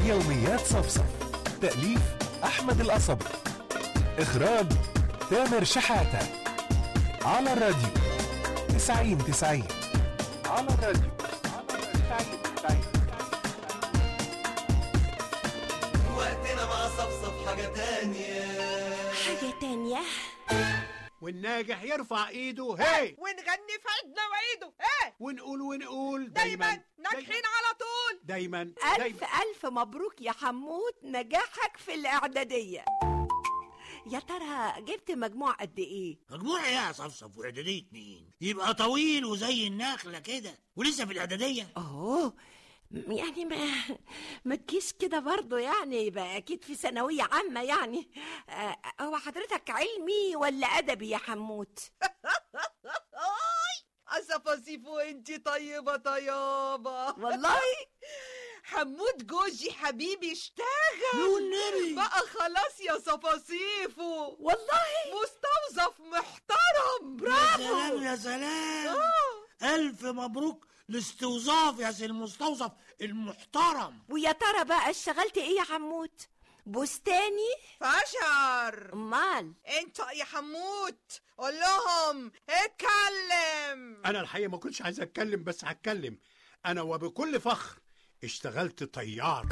يوميات صفصف تأليف أحمد القصبي إخراج تامر شحاتة على الراديو 90 90 على الراديو 90 90 وقتنا مع صفصف حاجة تانية حاجة تانية والناجح يرفع ايده هي ونغني في عيدنا وعيده ايه ونقول ونقول دايما دايما ناجحين على طول دايما ألف دايما ألف مبروك يا حمود نجاحك في الإعدادية يا ترى جبت مجموع قد إيه؟ مجموع ايه يا صفصف واعدادية مين؟ يبقى طويل وزي النخلة كده ولسه في الإعدادية أوه يعني ما ما تجيش كده برضه يعني يبقى أكيد في ثانوية عامة يعني آه، هو حضرتك علمي ولا أدبي يا حمود؟ أسفاسيفو انتي طيبة طيابة والله حمود جوزي حبيبي اشتغل والنبي بقى خلاص يا صفاصيفو والله مستوظف محترم يا سلام يا سلام ألف مبروك لاستوظاف يا سي المستوظف المحترم ويا ترى بقى اشتغلت إيه يا حمود؟ بستاني؟ فشر أمال انت يا حمود قول لهم اتكلم انا الحقيقه ما كنتش عايز اتكلم بس هتكلم انا وبكل فخر اشتغلت طيار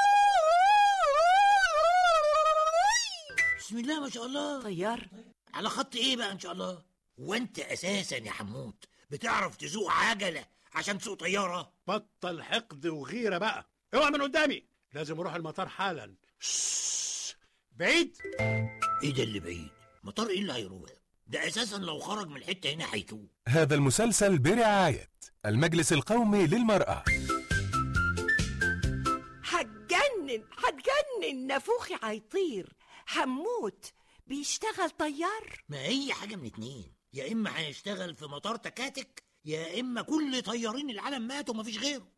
بسم الله ما شاء الله طيار على خط ايه بقى ان شاء الله وانت اساسا يا حمود بتعرف تسوق عجلة عشان تسوق طيارة بطل حقد وغيره بقى اوعى من قدامي لازم اروح المطار حالا شش. بعيد ايه ده اللي بعيد مطار ايه اللي هيروح ده اساسا لو خرج من الحتة هنا هيتوه هذا المسلسل برعاية المجلس القومي للمرأة هتجنن هتجنن نافوخي هيطير حموت بيشتغل طيار ما هي حاجة من اتنين يا اما هيشتغل في مطار تكاتك يا اما كل طيارين العالم ماتوا مفيش غيره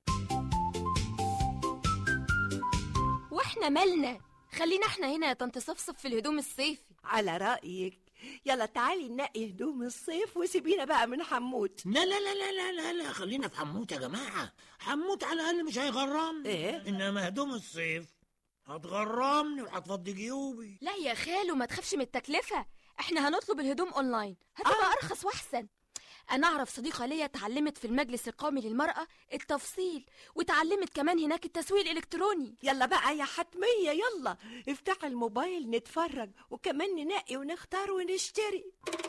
واحنا مالنا خلينا احنا هنا يا طنط صفصف في الهدوم الصيفي على رأيك يلا تعالي ننقي هدوم الصيف وسيبينا بقى من حموت لا لا لا لا لا لا, لا خلينا في حموت يا جماعة حموت على الأقل مش هيغرمني إيه؟ إنما هدوم الصيف هتغرمني وهتفضي جيوبي لا يا خالو ما تخافش من التكلفة احنا هنطلب الهدوم اونلاين هتبقى ارخص واحسن انا اعرف صديقة ليا اتعلمت في المجلس القومي للمرأة التفصيل واتعلمت كمان هناك التسويق الالكتروني يلا بقى يا حتمية يلا افتح الموبايل نتفرج وكمان ننقي ونختار ونشتري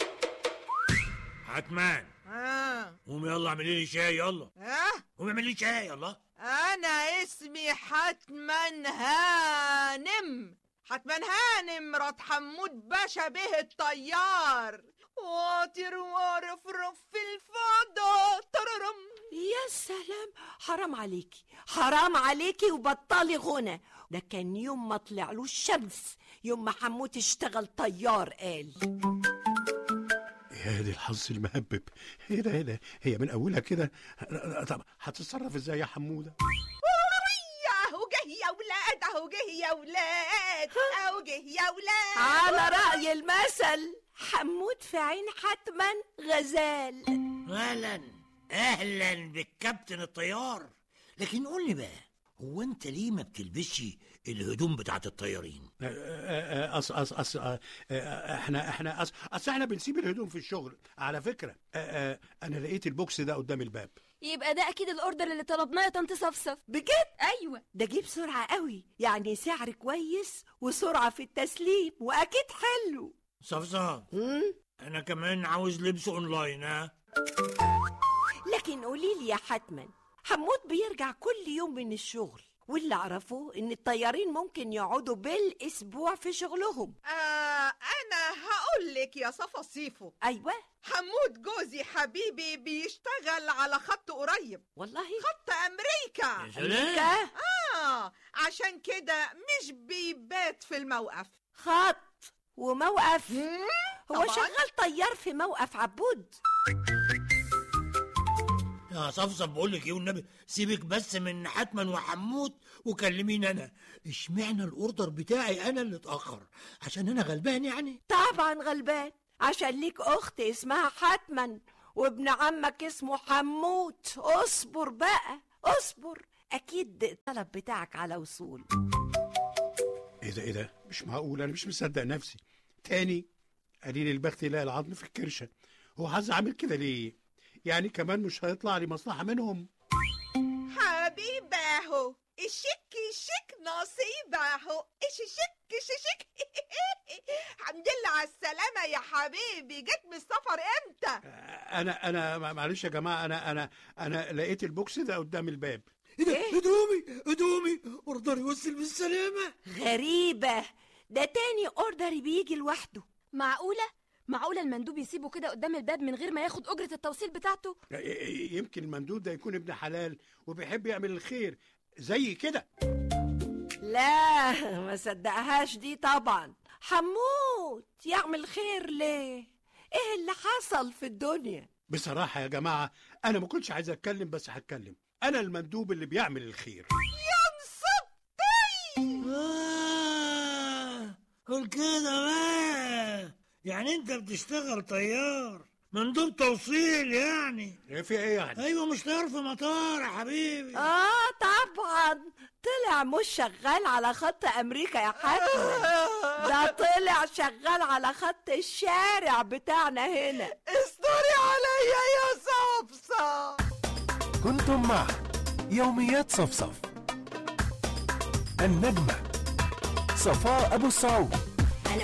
عتمان اه قوم يلا اعملي لي شاي يلا اه قوم اعملي لي شاي يلا انا اسمي حتما هانم حتما هانم مرات حمود باشا به الطيار واطر وارفرف في الفضاء تررم يا سلام حرام عليكي حرام عليكي وبطلي غنى ده كان يوم ما طلعلوش شمس يوم ما حموت اشتغل طيار قال يا دي الحظ المهبب ايه ده ايه ده هي من اولها كده طب هتتصرف ازاي يا حموده اهو جه يا ولاد اهو جه يا ولاد اهو جه يا ولاد على رأي المثل حمود في عين حتما غزال اهلا اهلا بالكابتن الطيار لكن قول لي بقى هو انت ليه ما بتلبسش الهدوم بتاعت الطيارين آه، آه، أص أص أص آه، آه، احنا احنا أص أصل احنا بنسيب الهدوم في الشغل على فكره آه، آه، انا لقيت البوكس ده قدام الباب يبقى ده اكيد الاوردر اللي طلبناه يا طنط صفصف بجد ايوه ده جيب سرعة قوي يعني سعر كويس وسرعة في التسليم وأكيد حلو صفصف مم؟ انا كمان عاوز لبس اونلاين ها لكن قولي لي يا حتما حمود بيرجع كل يوم من الشغل واللي أعرفه إن الطيارين ممكن يقعدوا بالأسبوع في شغلهم آه انا هقول لك يا صفا صيفو أيوة حمود جوزي حبيبي بيشتغل على خط قريب والله خط امريكا يا سلام كا اه عشان كده مش بيبات في الموقف خط وموقف هو طبعاً. شغال طيار في موقف عبود يا صفصف بقول لك ايه والنبي سيبك بس من حتما وحموت وكلميني انا اشمعنى الاوردر بتاعي انا اللي اتاخر عشان انا غلبان يعني طبعا غلبان عشان ليك أخت اسمها حتما وابن عمك اسمه حموت اصبر بقى اصبر اكيد الطلب بتاعك على وصول ايه ده ايه ده مش معقول انا مش مصدق نفسي تاني قليل البخت لا العظم في الكرشه هو عايز عامل كده ليه يعني كمان مش هيطلع لي مصلحه منهم حبيب اهو الشك شك نصيب اهو ايش شك شك الحمد لله على السلامة يا حبيبي جيت من السفر امتى؟ انا انا معلش يا جماعه انا انا انا لقيت البوكس ده قدام الباب ايه ده هدومي هدومي اوردر يوصل بالسلامه غريبة ده تاني اوردر بيجي لوحده معقولة؟ معقولة المندوب يسيبه كده قدام الباب من غير ما ياخد أجرة التوصيل بتاعته؟ يمكن المندوب ده يكون ابن حلال وبيحب يعمل الخير زي كده لا ما صدقهاش دي طبعا حموت يعمل خير ليه ايه اللي حصل في الدنيا بصراحه يا جماعه انا ما كنتش عايز اتكلم بس هتكلم انا المندوب اللي بيعمل الخير آه قول كده بقى يعني انت بتشتغل طيار مندوب توصيل يعني إيه في ايه يعني ايوه مش طيار في مطار يا حبيبي اه طبعا طلع مش شغال على خط امريكا يا حاتم ده طلع شغال على خط الشارع بتاعنا هنا استوري عليا يا صفصة كنتم مع يوميات صفصف النجمة صفاء أبو السعود